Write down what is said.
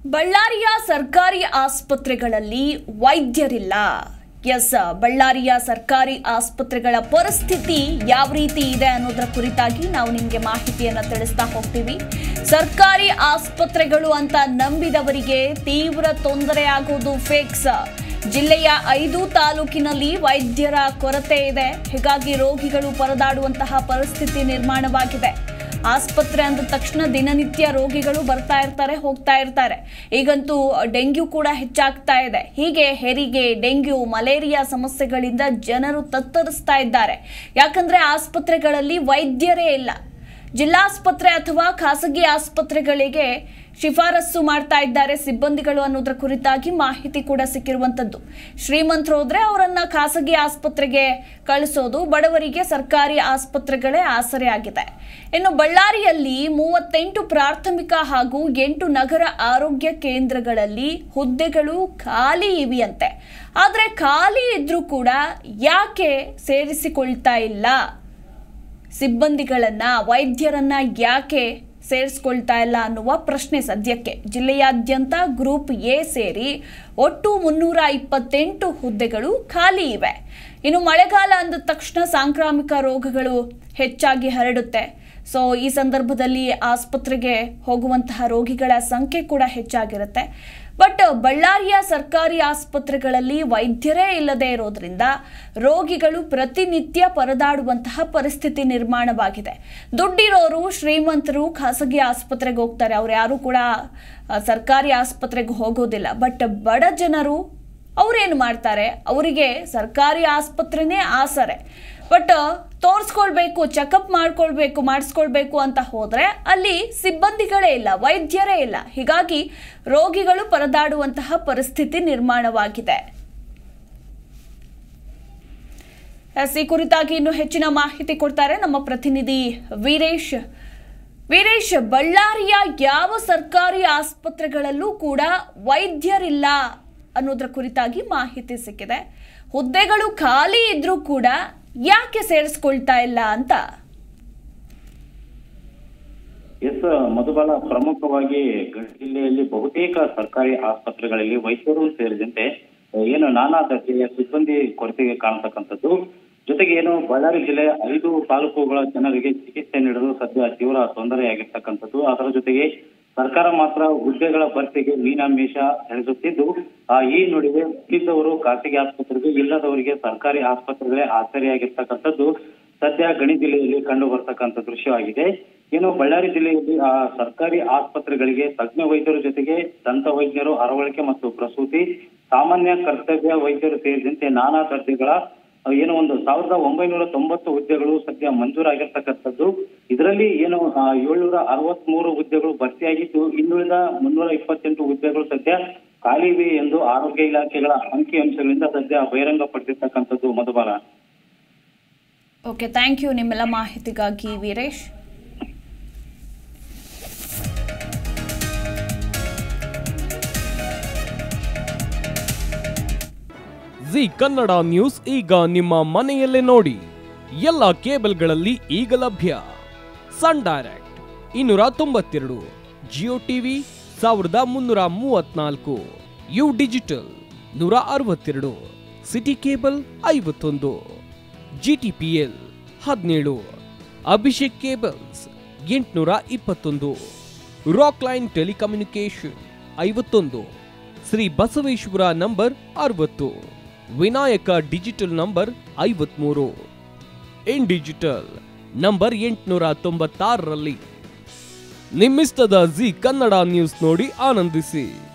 ಬಳ್ಳಾರಿಯ ಸರ್ಕಾರಿ ಆಸ್ಪತ್ರೆಗಳಲ್ಲಿ ವೈದ್ಯರಿಲ್ಲ ಎಸ್ ಬಳ್ಳಾರಿಯ ಸರ್ಕಾರಿ ಆಸ್ಪತ್ರೆಗಳ ಪರಿಸ್ಥಿತಿ ಯಾವ ರೀತಿ ಇದೆ ಅನ್ನೋದರ ಕುರಿತಾಗಿ ನಾವು ನಿಮಗೆ ಮಾಹಿತಿಯನ್ನು ತಿಳಿಸ್ತಾ ಹೋಗ್ತೀವಿ ಸರ್ಕಾರಿ ಆಸ್ಪತ್ರೆಗಳು ಅಂತ ನಂಬಿದವರಿಗೆ ತೀವ್ರ ತೊಂದರೆ ಆಗೋದು ಫಿಕ್ಸ್ ಜಿಲ್ಲೆಯ ಐದು ತಾಲೂಕಿನಲ್ಲಿ ವೈದ್ಯರ ಕೊರತೆ ಇದೆ ಹೀಗಾಗಿ ರೋಗಿಗಳು ಪರದಾಡುವಂತಹ ಪರಿಸ್ಥಿತಿ ನಿರ್ಮಾಣವಾಗಿದೆ ಆಸ್ಪತ್ರೆ ಅಂದ ತಕ್ಷಣ ದಿನನಿತ್ಯ ರೋಗಿಗಳು ಬರ್ತಾ ಇರ್ತಾರೆ ಹೋಗ್ತಾ ಇರ್ತಾರೆ ಈಗಂತೂ ಡೆಂಗ್ಯೂ ಕೂಡ ಹೆಚ್ಚಾಗ್ತಾ ಇದೆ ಹೀಗೆ ಹೆರಿಗೆ ಡೆಂಗ್ಯೂ ಮಲೇರಿಯಾ ಸಮಸ್ಯೆಗಳಿಂದ ಜನರು ತತ್ತರಿಸ್ತಾ ಇದ್ದಾರೆ ಯಾಕಂದ್ರೆ ಆಸ್ಪತ್ರೆಗಳಲ್ಲಿ ವೈದ್ಯರೇ ಇಲ್ಲ ಜಿಲ್ಲಾಸ್ಪತ್ರೆ ಅಥವಾ ಖಾಸಗಿ ಆಸ್ಪತ್ರೆಗಳಿಗೆ ಶಿಫಾರಸ್ಸು ಮಾಡ್ತಾ ಇದ್ದಾರೆ ಸಿಬ್ಬಂದಿಗಳು ಅನ್ನೋದ್ರ ಕುರಿತಾಗಿ ಮಾಹಿತಿ ಕೂಡ ಸಿಕ್ಕಿರುವಂತದ್ದು ಶ್ರೀಮಂತರು ಹೋದ್ರೆ ಅವರನ್ನ ಖಾಸಗಿ ಆಸ್ಪತ್ರೆಗೆ ಕಳಿಸೋದು ಬಡವರಿಗೆ ಸರ್ಕಾರಿ ಆಸ್ಪತ್ರೆಗಳೇ ಆಸರೆ ಆಗಿದೆ ಇನ್ನು ಬಳ್ಳಾರಿಯಲ್ಲಿ ಮೂವತ್ತೆಂಟು ಪ್ರಾಥಮಿಕ ಹಾಗೂ ಎಂಟು ನಗರ ಆರೋಗ್ಯ ಕೇಂದ್ರಗಳಲ್ಲಿ ಹುದ್ದೆಗಳು ಖಾಲಿ ಇವೆಯಂತೆ ಆದರೆ ಖಾಲಿ ಇದ್ರೂ ಕೂಡ ಯಾಕೆ ಸೇರಿಸಿಕೊಳ್ತಾ ಇಲ್ಲ ಸಿಬ್ಬಂದಿಗಳನ್ನ ವೈದ್ಯರನ್ನ ಯಾಕೆ ಸೇರಿಸ್ಕೊಳ್ತಾ ಇಲ್ಲ ಅನ್ನುವ ಪ್ರಶ್ನೆ ಸದ್ಯಕ್ಕೆ ಜಿಲ್ಲೆಯಾದ್ಯಂತ ಗ್ರೂಪ್ ಎ ಸೇರಿ ಒಟ್ಟು ಮುನ್ನೂರ ಇಪ್ಪತ್ತೆಂಟು ಹುದ್ದೆಗಳು ಖಾಲಿ ಇವೆ ಇನ್ನು ಮಳೆಗಾಲ ಅಂದ ತಕ್ಷಣ ಸಾಂಕ್ರಾಮಿಕ ರೋಗಗಳು ಹೆಚ್ಚಾಗಿ ಹರಡುತ್ತೆ ಸೊ ಈ ಸಂದರ್ಭದಲ್ಲಿ ಆಸ್ಪತ್ರೆಗೆ ಹೋಗುವಂತಹ ರೋಗಿಗಳ ಸಂಖ್ಯೆ ಕೂಡ ಹೆಚ್ಚಾಗಿರುತ್ತೆ ಬಟ್ ಬಳ್ಳಾರಿಯ ಸರ್ಕಾರಿ ಆಸ್ಪತ್ರೆಗಳಲ್ಲಿ ವೈದ್ಯರೇ ಇಲ್ಲದೆ ಇರೋದ್ರಿಂದ ರೋಗಿಗಳು ಪ್ರತಿನಿತ್ಯ ಪರದಾಡುವಂತಹ ಪರಿಸ್ಥಿತಿ ನಿರ್ಮಾಣವಾಗಿದೆ ದುಡ್ಡಿರೋರು ಶ್ರೀಮಂತರು ಖಾಸಗಿ ಆಸ್ಪತ್ರೆಗೆ ಹೋಗ್ತಾರೆ ಅವ್ರು ಯಾರು ಕೂಡ ಆ, ಸರ್ಕಾರಿ ಆಸ್ಪತ್ರೆಗೆ ಹೋಗೋದಿಲ್ಲ ಬಟ್ ಬಡ ಜನರು ಅವ್ರೇನು ಮಾಡ್ತಾರೆ ಅವರಿಗೆ ಸರ್ಕಾರಿ ಆಸ್ಪತ್ರೆನೇ ಆಸರೆ ಬಟ್ ತೋರಿಸ್ಕೊಳ್ಬೇಕು ಚೆಕಪ್ ಮಾಡ್ಕೊಳ್ಬೇಕು ಮಾಡಿಸ್ಕೊಳ್ಬೇಕು ಅಂತ ಹೋದ್ರೆ ಅಲ್ಲಿ ಸಿಬ್ಬಂದಿಗಳೇ ಇಲ್ಲ ವೈದ್ಯರೇ ಇಲ್ಲ ಹೀಗಾಗಿ ರೋಗಿಗಳು ಪರದಾಡುವಂತಹ ಪರಿಸ್ಥಿತಿ ನಿರ್ಮಾಣವಾಗಿದೆ ಎಸ್, ಈ ಕುರಿತಾಗಿ ಇನ್ನು ಹೆಚ್ಚಿನ ಮಾಹಿತಿ ಕೊಡ್ತಾರೆ ನಮ್ಮ ಪ್ರತಿನಿಧಿ ವೀರೇಶ್ ವೀರೇಶ್ ಬಳ್ಳಾರಿಯ ಯಾವ ಸರ್ಕಾರಿ ಆಸ್ಪತ್ರೆಗಳಲ್ಲೂ ಕೂಡ ವೈದ್ಯರಿಲ್ಲ ಅನ್ನೋದ್ರ ಕುರಿತಾಗಿ ಮಾಹಿತಿ ಸಿಕ್ಕಿದೆ ಹುದ್ದೆಗಳು ಖಾಲಿ ಇದ್ರೂ ಕೂಡ ಯಾಕೆ ಸೇರಿಸ್ಕೊಳ್ತಾ ಇಲ್ಲ ಅಂತ ಎಸ್ ಮಧುಬಾಲ ಪ್ರಮುಖವಾಗಿ ಗಡಿ ಜಿಲ್ಲೆಯಲ್ಲಿ ಬಹುತೇಕ ಸರ್ಕಾರಿ ಆಸ್ಪತ್ರೆಗಳಲ್ಲಿ ವೈದ್ಯರು ಸೇರಿದಂತೆ ಏನು ನಾನಾ ದರ್ಜೆಯ ಸಿಬ್ಬಂದಿ ಕೊರತೆಗೆ ಕಾಣತಕ್ಕಂಥದ್ದು ಜೊತೆಗೆ ಏನು ಬಳ್ಳಾರಿ ಜಿಲ್ಲೆಯ ಐದು ತಾಲೂಕುಗಳ ಜನರಿಗೆ ಚಿಕಿತ್ಸೆ ನೀಡಲು ಸದ್ಯ ತೀವ್ರ ತೊಂದರೆಯಾಗಿರ್ತಕ್ಕಂಥದ್ದು ಅದರ ಜೊತೆಗೆ ಸರ್ಕಾರ ಮಾತ್ರ ಹುದ್ದೆಗಳ ಭರ್ತಿಗೆ ಮೀನಾಮೇಷ ಎಳೆಸುತ್ತಿದ್ದು ಆ ಈ ನಡುವೆ ಇದ್ದವರು ಖಾಸಗಿ ಆಸ್ಪತ್ರೆಗೆ ಇಲ್ಲದವರಿಗೆ ಸರ್ಕಾರಿ ಆಸ್ಪತ್ರೆಗಳೇ ಆಸರೆಯಾಗಿರ್ತಕ್ಕಂಥದ್ದು ಸದ್ಯ ಗಣಿ ಜಿಲ್ಲೆಯಲ್ಲಿ ಕಂಡು ಬರ್ತಕ್ಕಂಥ ದೃಶ್ಯವಾಗಿದೆ ಏನು ಬಳ್ಳಾರಿ ಜಿಲ್ಲೆಯಲ್ಲಿ ಆ ಸರ್ಕಾರಿ ಆಸ್ಪತ್ರೆಗಳಿಗೆ ತಜ್ಞ ವೈದ್ಯರ ಜೊತೆಗೆ ದಂತ ವೈದ್ಯರು ಅರವಳಿಕೆ ಮತ್ತು ಪ್ರಸೂತಿ ಸಾಮಾನ್ಯ ಕರ್ತವ್ಯ ವೈದ್ಯರು ಸೇರಿದಂತೆ ನಾನಾ ದರ್ಜೆಗಳ ಆ, ಏನು ಒಂದು ಸಾವಿರದ ಒಂಬೈನೂರ ತೊಂಬತ್ತು ಹುದ್ದೆಗಳು ಸದ್ಯ ಮಂಜೂರಾಗಿರ್ತಕ್ಕಂಥದ್ದು ಇದರಲ್ಲಿ ಏನು ಏಳ್ನೂರ ಅರವತ್ತ್ ಮೂರು ಹುದ್ದೆಗಳು ಭರ್ತಿಯಾಗಿದ್ದು ಇನ್ನುಳಿದ ಮುನ್ನೂರ ಇಪ್ಪತ್ತೆಂಟು ಹುದ್ದೆಗಳು ಸದ್ಯ ಖಾಲಿ ಇವೆ ಎಂದು ಆರೋಗ್ಯ ಇಲಾಖೆಗಳ ಅಂಕಿ ಅಂಶಗಳಿಂದ ಸದ್ಯ ಬಹಿರಂಗಪಟ್ಟಿರ್ತಕ್ಕಂಥದ್ದು ಮಧುಬಾಲ ಓಕೆ ಥ್ಯಾಂಕ್ ಯು ನಿಮ್ಮೆಲ್ಲ ಮಾಹಿತಿಗಾಗಿ ವೀರೇಶ್ ಜಿ ಕನ್ನಡ ನ್ಯೂಸ್ ಈಗ ನಿಮ್ಮ ಮನೆಯಲ್ಲೇ ನೋಡಿ ಎಲ್ಲ ಕೇಬಲ್ಗಳಲ್ಲಿ ಈಗ ಲಭ್ಯ ಸನ್ ಡೈರೆಕ್ಟ್ ಇನ್ನೂರ ತೊಂಬತ್ತೆರಡು ಜಿಯೋ ಟಿವಿ ಸಾವಿರದ ಮುನ್ನೂರ ಮೂವತ್ನಾಲ್ಕು ಯು ಡಿಜಿಟಲ್ ನೂರ ಅರವತ್ತೆರಡು ಸಿಟಿ ಕೇಬಲ್ ಐವತ್ತೊಂದು ಜಿ ಟಿ ಪಿ ಎಲ್ ಹದಿನೇಳು ಅಭಿಷೇಕ್ ಕೇಬಲ್ಸ್ ಎಂಟುನೂರ ಇಪ್ಪತ್ತೊಂದು ರಾಕ್ ಲೈನ್ ಟೆಲಿಕಮ್ಯುನಿಕೇಶನ್ ಐವತ್ತೊಂದು ಶ್ರೀ ಬಸವೇಶ್ವರ ನಂಬರ್ ಅರವತ್ತು ವಿನಾಯಕ ಡಿಜಿಟಲ್ ನಂಬರ್ ಐವತ್ಮೂರು ಇನ್ ಡಿಜಿಟಲ್ ನಂಬರ್ ಎಂಟುನೂರ ತೊಂಬತ್ತಾರರಲ್ಲಿ ನಿಮ್ಮಿಸ್ತದ ಜಿ ಕನ್ನಡ ನ್ಯೂಸ್ ನೋಡಿ ಆನಂದಿಸಿ